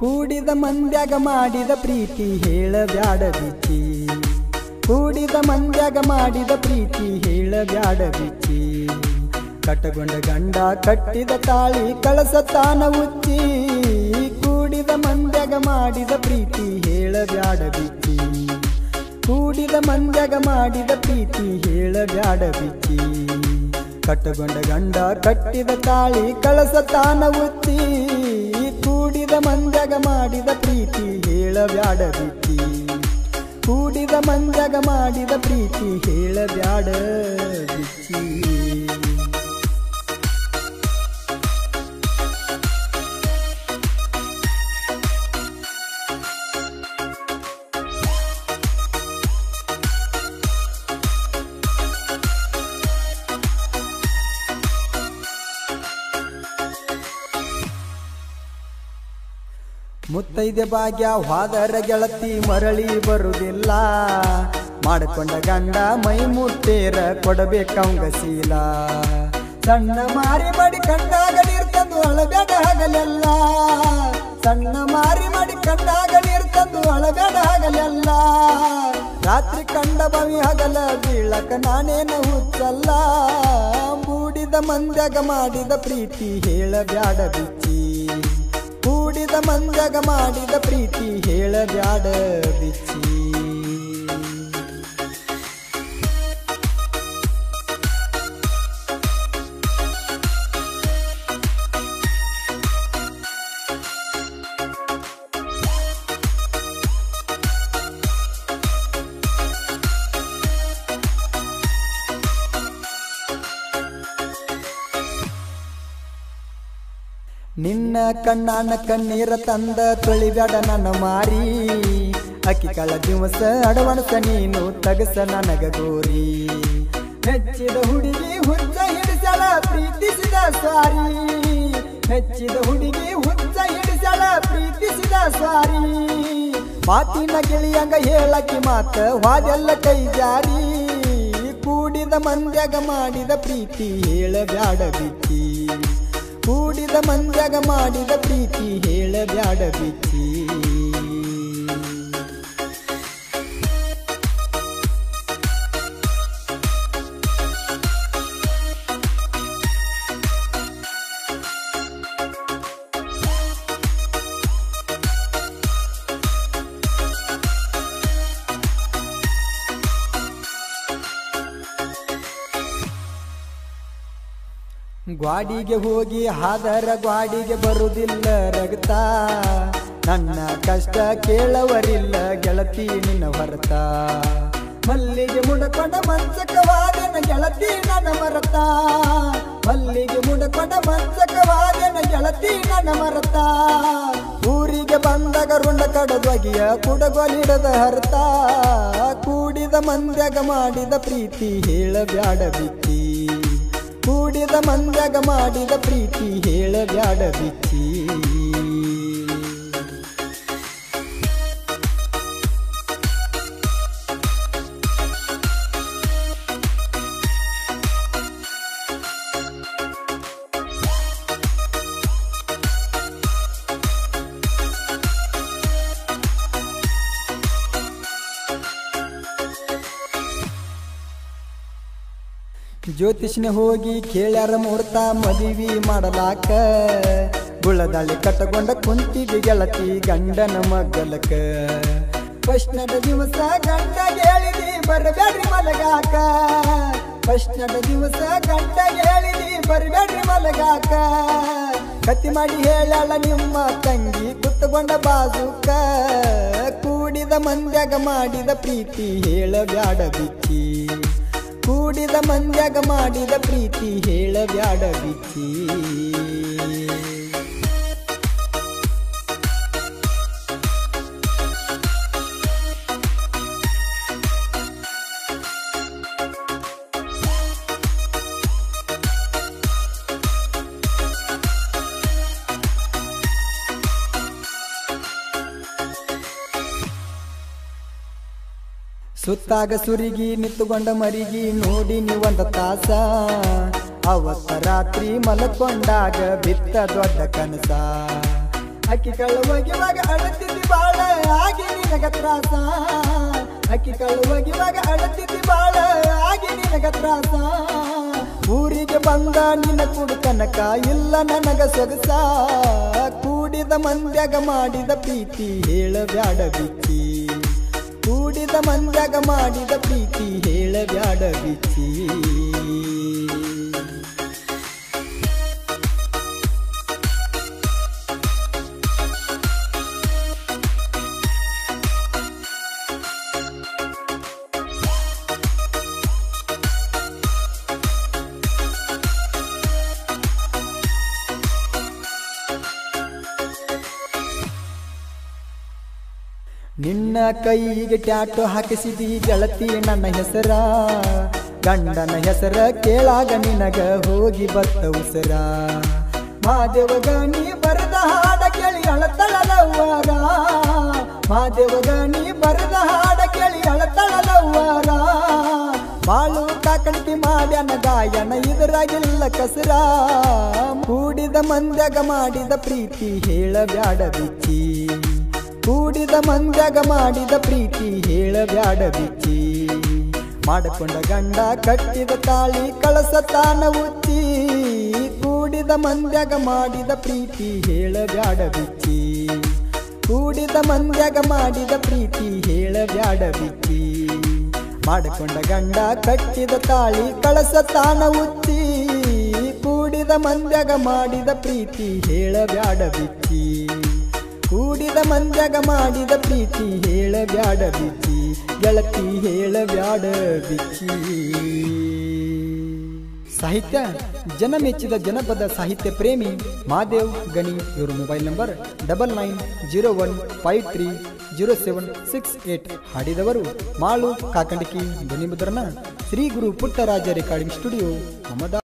ಕೂಡಿದ ಮಂದ್ಯಾಗ ಮಾಡಿದ ಪ್ರೀತಿ ಹೇಳಬ್ಯಾಡ ಬಿಚ್ಚಿ ಕೂಡಿದ ಮಂದ್ಯಾಗ ಮಾಡಿದ ಪ್ರೀತಿ ಹೇಳಬ್ಯಾಡ ಬಿಚ್ಚಿ ಕಟ್ಟಗೊಂಡ ಗಂಡ ಕಟ್ಟಿದ ತಾಳಿ ಕಳಸ ತಾನ ಉಚ್ಚಿ ಕೂಡಿದ ಮಂದ್ಯಾಗ ಮಾಡಿದ ಪ್ರೀತಿ ಹೇಳಬ್ಯಾಡ ಬಿಚ್ಚಿ ಕೂಡಿದ ಮಂದ್ಯಾಗ ಮಾಡಿದ ಪ್ರೀತಿ ಹೇಳಬ್ಯಾಡ ಬಿಚ್ಚಿ ಕಟ್ಟಗೊಂಡ ಗಂಡ ಕಟ್ಟಿದ ತಾಳಿ ಕಳಸ ತಾನ ಉಚ್ಚಿ ಕೂಡಿದ ಮಂದ್ಯಾಗ ಮಾಡಿದ ಪ್ರೀತಿ ಹೇಳಬ್ಯಾಡ ಬಿಚ್ಚಿ ಕೂಡಿದ ಮಂದ್ಯಾಗ ಮಾಡಿದ ಪ್ರೀತಿ ಹೇಳಬ್ಯಾಡ ಬಿಚ್ಚಿ ಮುತ್ತೈದೆ ಭಾಗ್ಯ ವಾದರ ಗೆಳತಿ ಮರಳಿ ಬರುವುದಿಲ್ಲ ಮಾಡಿಕೊಂಡ ಗಂಡ ಮೈ ಮುಟ್ಟೇರ ಕೊಡಬೇಕಂಗ ಶೀಲ ಸಣ್ಣ ಮಾರಿ ಮಾಡಿ ಕಂಡಾಗ ನೀರ್ ತಂದು ಅಳಬೇಡ ಹಗಲೆಲ್ಲ ಸಣ್ಣ ಮಾರಿ ಮಾಡಿ ಕಂಡಾಗ ನೀರ್ ತಂದು ಅಳಬೇಡ ಹಗಲೆಲ್ಲ ರಾತ್ರಿ ಕಂಡ ಬವಿ ಹಗಲ ಬೀಳಕ ನಾನೇನ ಹುಚ್ಚಲ್ಲ ಮೂಡಿದ ಮಂದ್ಯಾಗ ಮಾಡಿದ ಪ್ರೀತಿ ಹೇಳಬ್ಯಾಡ ಬಿಚ್ಚಿ ಕೂಡಿದ ಮಂದ್ಯಾಗ ಮಾಡಿದ ಪ್ರೀತಿ ಹೇಳಬ್ಯಾಡ ಬಿಚ್ಚಿ ನಿನ್ನ ಕಣ್ಣಾನ ಕಣ್ಣೀರ ತಂದ ತೊಳಿಬ್ಯಾಡ ನನ್ನ ಮಾರಿ ಅಕ್ಕಿ ಕಳ ದಿವಸ ಅಡವಣಸ ನೀನು ತಗಸ ನನಗ ಗೋರಿ ಹೆಚ್ಚಿದ ಹುಡುಗಿ ಹುಚ್ಚ ಹಿಡಿಸಳ ಪ್ರೀತಿಸಿದ ಸ್ವಾರಿ ಹೆಚ್ಚಿದ ಹುಡುಗಿ ಹುಚ್ಚ ಹಿಡಿಸಳ ಪ್ರೀತಿಸಿದ ಸ್ವಾರಿ ಮಾತಿನ ಗೆಳೆಯಂಗ ಹೇಳಕ್ಕಿ ಮಾತ ವಾದೆಲ್ಲ ಕೈ ಜಾರಿ ಕೂಡಿದ ಮಂದ್ಯಾಗ ಮಾಡಿದ ಪ್ರೀತಿ ಹೇಳಬ್ಯಾಡ ಬಿಚ್ಚಿ ಕೂಡಿದ ಮಂದ್ಯಾಗ ಮಾಡಿದ ಪ್ರೀತಿ ಹೇಳಬ್ಯಾಡ ಬಿಚ್ಚಿ ಗ್ವಾಡಿಗೆ ಹೋಗಿ ಹಾದರ ಗ್ವಾಡಿಗೆ ಬರುವುದಿಲ್ಲ ರಗತ ನನ್ನ ಕಷ್ಟ ಕೇಳವರಿಲ್ಲ ಗೆಳತಿ ನಿನ್ನ ಹೊರತ ಮಲ್ಲಿಗೆ ಮುಡಕೊಂಡ ಮಂಚಕವಾದನ ಗೆಳತಿ ನನ್ನ ಮರತ ಮಲ್ಲಿಗೆ ಮುಡಕೊಂಡ ಮಂಚಕವಾದನ ಗೆಳತಿ ನನ್ನ ಮರತ ಊರಿಗೆ ಬಂದಾಗ ರುಂಡ ಕಡದೊಗಿಯ ಕುಡಗೊಲಿಡದ ಹರ್ತ ಕೂಡಿದ ಮಂದ್ಯಾಗ ಮಾಡಿದ ಪ್ರೀತಿ ಹೇಳಬ್ಯಾಡ ಬಿಚ್ಚಿ ಕೂಡಿದ ಮಂದ್ಯಾಗ ಮಾಡಿದ ಪ್ರೀತಿ ಹೇಳಬ್ಯಾಡ ಬಿಚ್ಚಿ ಜ್ಯೋತಿಷ್ನ ಹೋಗಿ ಕೇಳ್ಯಾರ ಮುಹೂರ್ತ ಮದುವೆ ಮಾಡಲಾಕ ಗುಳದಾಳಿ ಕಟ್ಟಗೊಂಡ ಕುಂತಿಗೆ ಗೆಳತಿ ಗಂಡನ ಮಗ್ಗಲಕ ಕೃಷ್ಣದ ದಿವಸ ಗಂಡ ಹೇಳಿದಿ ಬರಬೇಡ್ರಿ ಮಲಗಾಕ ಕೃಷ್ಣದ ದಿವಸ ಗಂಡ ಹೇಳಿದಿ ಬರಬೇಡ್ರಿ ಮಲಗಾಕ ಕತ್ತಿ ಮಾಡಿ ಹೇಳಲ್ಲ ನಿಮ್ಮ ತಂಗಿ ಕುತ್ತಗೊಂಡ ಬಾಜುಕ ಕೂಡಿದ ಮಂದ್ಯಾಗ ಮಾಡಿದ ಪ್ರೀತಿ ಹೇಳಬ್ಯಾಡ ಬಿಚ್ಚಿ ಕೂಡಿದ ಮಂದ್ಯಾಗ ಮಾಡಿದ ಪ್ರೀತಿ ಹೇಳಬ್ಯಾಡ ಬಿಚ್ಚಿ ಸುತ್ತಾಗ ಸುರಿಗಿ ನಿತ್ತುಕೊಂಡ ಮರಿಗಿ ನೋಡಿ ನೀವಂದ ತಾಸ ಅವತ್ತ ರಾತ್ರಿ ಮಲಕೊಂಡಾಗ ಬಿತ್ತ ದೊಡ್ಡ ಕನಸ ಅಕ್ಕಿ ಕಳ್ಳ ಒಗಿವಾಗ ಅಳತಿದ್ದಿ ಬಾಳ ಆಗಿ ನಿನಗ ತ್ರಾಸ ಅಕ್ಕಿ ಕಳ್ಳ ಒಗಿವಾಗ ಅಳತಿದ್ದಿ ಬಾಳ ಆಗಿ ನಿನಗ ತ್ರಾಸ ಊರಿಗೆ ಬಂದ ನಿನ್ನ ಕುಡು ಕನಕ ಇಲ್ಲ ನನಗ ಸೊಗಸ ಕೂಡಿದ ಮಂದ್ಯಾಗ ಮಾಡಿದ ಪ್ರೀತಿ ಹೇಳಬ್ಯಾಡ ಬಿಚ್ಚಿ ಕೂಡಿದ ಮಂದ್ಯಾಗ ಮಾಡಿದ ಪ್ರೀತಿ ಹೇಳಬ್ಯಾಡ ಬಿಚ್ಚಿ ನಿನ್ನ ಕೈಗೆ ಟ್ಯಾಟು ಹಾಕಿಸಿದಿ ಗೆಳತಿ ನನ್ನ ಹೆಸರ ಗಂಡನ ಹೆಸರ ಕೇಳಾಗ ನಿನಗ ಹೋಗಿ ಬತ್ತ ಉಸರ ಮಾದೇವಗ ನೀ ಬರೆದ ಹಾಡ ಕೇಳಿ ಅಳತಳದವ್ವಾರ ಮಾದೇವಗ ನೀ ಬರೆದ ಹಾಡ ಕೇಳಿ ಅಳತಳದವ್ವಾರ ಬಾಳು ಕಾಕಂಟಿ ಮಾಡ್ಯಾನ ಗಾಯನ ಇದರಾಗಿಲ್ಲ ಕಸರ ಕೂಡಿದ ಮಂದ್ಯಾಗ ಮಾಡಿದ ಪ್ರೀತಿ ಹೇಳಬ್ಯಾಡ ಬಿಚ್ಚಿ ಕೂಡಿದ ಮಂದ್ಯಾಗ ಮಾಡಿದ ಪ್ರೀತಿ ಹೇಳಬ್ಯಾಡ ಬಿಚ್ಚಿ ಮಾಡಿಕೊಂಡ ಗಂಡ ಕಟ್ಟಿದ ತಾಳಿ ಕಳಸ ತಾನ ಉಚ್ಚಿ ಕೂಡಿದ ಮಂದ್ಯಾಗ ಮಾಡಿದ ಪ್ರೀತಿ ಹೇಳಬ್ಯಾಡ ಬಿಚ್ಚಿ ಕೂಡಿದ ಮಂದ್ಯಾಗ ಮಾಡಿದ ಪ್ರೀತಿ ಹೇಳಬ್ಯಾಡ ಬಿಚ್ಚಿ ಮಾಡಿಕೊಂಡ ಗಂಡ ಕಟ್ಟಿದ ತಾಳಿ ಕಳಸ ತಾನ ಉಚ್ಚಿ ಕೂಡಿದ ಮಂದ್ಯಾಗ ಮಾಡಿದ ಪ್ರೀತಿ ಹೇಳಬ್ಯಾಡ ಬಿಚ್ಚಿ ಕೂಡಿದ ಮಂದ್ಯಾಗ ಮಾಡಿದ ಪ್ರೀತಿ ಹೇಳಬ್ಯಾಡ ಬಿಚ್ಚಿ ಗೆಳತಿ ಹೇಳಬ್ಯಾಡ ಬಿಚ್ಚಿ ಸಾಹಿತ್ಯ ಜನ ಮೆಚ್ಚಿದ ಜನಪದ ಸಾಹಿತ್ಯ ಪ್ರೇಮಿ ಮಾದೇವ್ ಗಣಿ ಇವರು mobile number double nine zero one five three zero seven six eight ಹಾಡಿದವರು ಮಾಳು ಕಾಕಂಡಿಕಿ ಧ್ವನಿಮುದ್ರಣ ಶ್ರೀ ಗುರು ಪುಟ್ಟರಾಜ ರೆಕಾರ್ಡಿಂಗ್ ಸ್ಟುಡಿಯೋ ಮಮದಾ